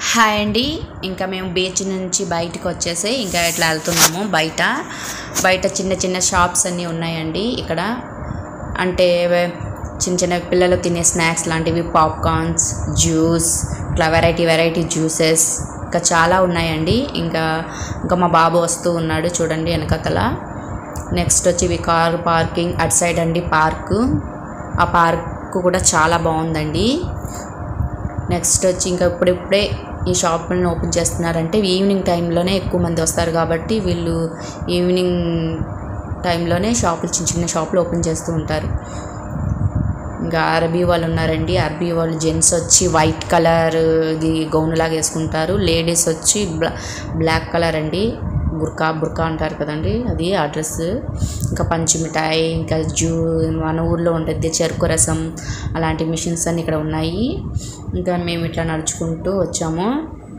hi అండి ఇంకా మేము బీచ్ నుంచి బయటకు వచ్చేసి ఇంకా ఇట్లా వెళ్తున్నాము బయట బయట చిన్న చిన్న షాప్స్ అన్నీ ఉన్నాయండి ఇక్కడ అంటే వే- చిన్న చిన్న పిల్లలు తినే స్నాక్స్ లాంటివి పాప్కార్న్స్ జ్యూస్ ఇట్లా వెరైటీ వెరైటీ జ్యూసెస్ ఇంకా చాలా ఉన్నాయండి ఇంకా ఇంకా మా బాబు వస్తూ ఉన్నాడు చూడండి వెనకతల నెక్స్ట్ వచ్చి ఇవి కార్ పార్కింగ్ అటు సైడ్ అండి పార్కు ఆ పార్క్ కూడా చాలా బాగుందండి నెక్స్ట్ వచ్చి ఇంకా ఇప్పుడిప్పుడే ఈ షాప్ని ఓపెన్ చేస్తున్నారంటే ఈవినింగ్ టైంలోనే ఎక్కువ మంది వస్తారు కాబట్టి వీళ్ళు ఈవినింగ్ టైంలోనే షాపులు చిన్న చిన్న షాపులు ఓపెన్ చేస్తూ ఉంటారు ఇంకా అరబీ వాళ్ళు ఉన్నారండి అరబీ వాళ్ళు జెంట్స్ వచ్చి వైట్ కలర్ ఇది గౌన్ లాగా వేసుకుంటారు లేడీస్ వచ్చి బ్లా బ్లాక్ కలర్ అండి బుర్కా బుర్కా అంటారు కదండి అది ఆ డ్రెస్ ఇంకా పంచి మిఠాయి ఇంకా జూ మన ఊర్లో ఉంటుంది చెరుకు రసం అలాంటి మిషన్స్ అన్నీ ఇక్కడ ఉన్నాయి ఇంకా మేము ఇట్లా నడుచుకుంటూ వచ్చాము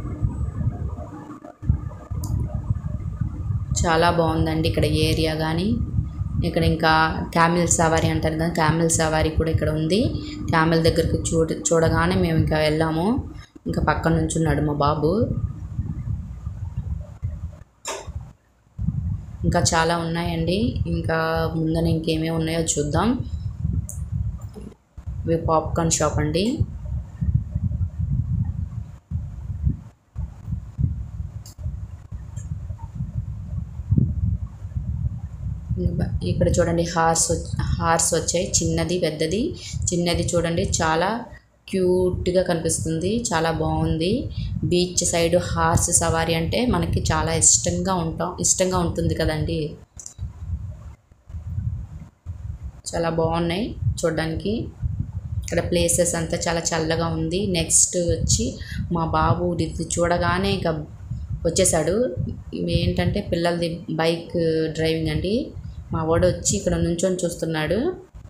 చాలా బాగుందండి ఇక్కడ ఏరియా కానీ ఇక్కడ ఇంకా క్యామిల్ సవారీ అంటారు కదా క్యామిల్ సవారీ కూడా ఇక్కడ ఉంది క్యామిల్ దగ్గరికి చూడ చూడగానే మేము ఇంకా వెళ్ళాము ఇంకా పక్కన నుంచి ఉన్నాడు మా బాబు ఇంకా చాలా ఉన్నాయండి ఇంకా ముందర ఇంకేమేమి ఉన్నాయో చూద్దాం ఇవి పాప్కార్న్ షాప్ అండి ఇక్కడ చూడండి హార్స్ వచ్- హార్స్ వచ్చాయి చిన్నది పెద్దది చిన్నది చూడండి చాలా క్యూట్గా కనిపిస్తుంది చాలా బాగుంది బీచ్ సైడ్ హార్స్ సవారీ అంటే మనకి చాలా ఇష్టంగా ఉంటాం ఇష్టంగా ఉంటుంది కదండి చాలా బాగున్నాయి చూడడానికి ఇక్కడ ప్లేసెస్ అంతా చాలా చల్లగా ఉంది నెక్స్ట్ వచ్చి మా బాబు ఇది చూడగానే ఇంకా వచ్చేసాడు ఇవి ఏంటంటే పిల్లలది బైక్ డ్రైవింగ్ అండి మా వాడు వచ్చి ఇక్కడ నుంచొని చూస్తున్నాడు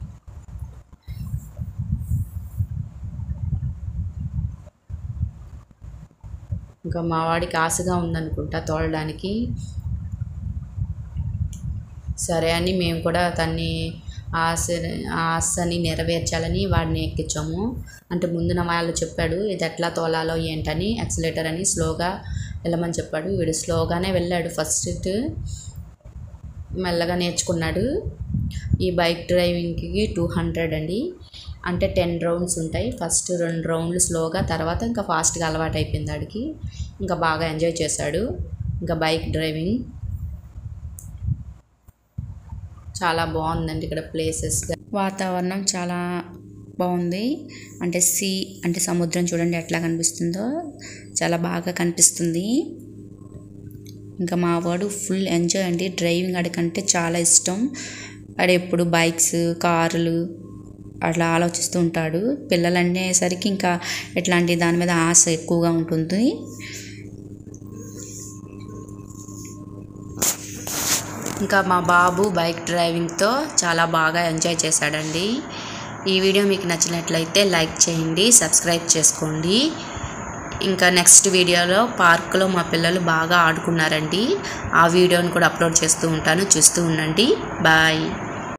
ఇంకా మా వాడికి ఆశగా ఉందనుకుంటా తోలడానికి సరే అని మేము కూడా తన్ని ఆశ ఆశని నెరవేర్చాలని వాడిని ఎక్కించాము అంటే ముందున వాళ్ళు చెప్పాడు ఇది ఎట్లా తోలాలో ఏంటని యాక్సిలేటర్ అని స్లోగా వెళ్ళమని చెప్పాడు వీడు స్లోగానే వెళ్ళాడు ఫస్ట్ మెల్లగా నేర్చుకున్నాడు ఈ బైక్ డ్రైవింగ్కి టూ హండ్రెడ్ అండి అంటే టెన్ రౌండ్స్ ఉంటాయి ఫస్ట్ రెండు రౌండ్లు స్లోగా తర్వాత ఇంకా ఫాస్ట్గా అలవాటు అయిపోయింది వాడికి ఇంకా బాగా ఎంజాయ్ చేశాడు ఇంకా బైక్ డ్రైవింగ్ చాలా బాగుందండి ఇక్కడ ప్లేసెస్ వాతావరణం చాలా బాగుంది అంటే సీ అంటే సముద్రం చూడండి ఎట్లా కనిపిస్తుందో చాలా బాగా కనిపిస్తుంది ఇంకా మా వాడు ఫుల్ ఎంజాయ్ అండి డ్రైవింగ్ ఆడికంటే చాలా ఇష్టం ఆడు ఎప్పుడు బైక్స్ కార్లు అట్లా ఆలోచిస్తూ ఉంటాడు పిల్లలు అనేసరికి ఇంకా ఇట్లాంటి దాని మీద ఆశ ఎక్కువగా ఉంటుంది ఇంకా మా బాబు బైక్ డ్రైవింగ్తో చాలా బాగా ఎంజాయ్ చేశాడండి ఈ వీడియో మీకు నచ్చినట్లయితే లైక్ చేయండి సబ్స్క్రైబ్ చేసుకోండి ఇంకా నెక్స్ట్ వీడియోలో పార్కులో మా పిల్లలు బాగా ఆడుకున్నారండి ఆ వీడియోని కూడా అప్లోడ్ చేస్తూ ఉంటాను చూస్తూ ఉండండి బాయ్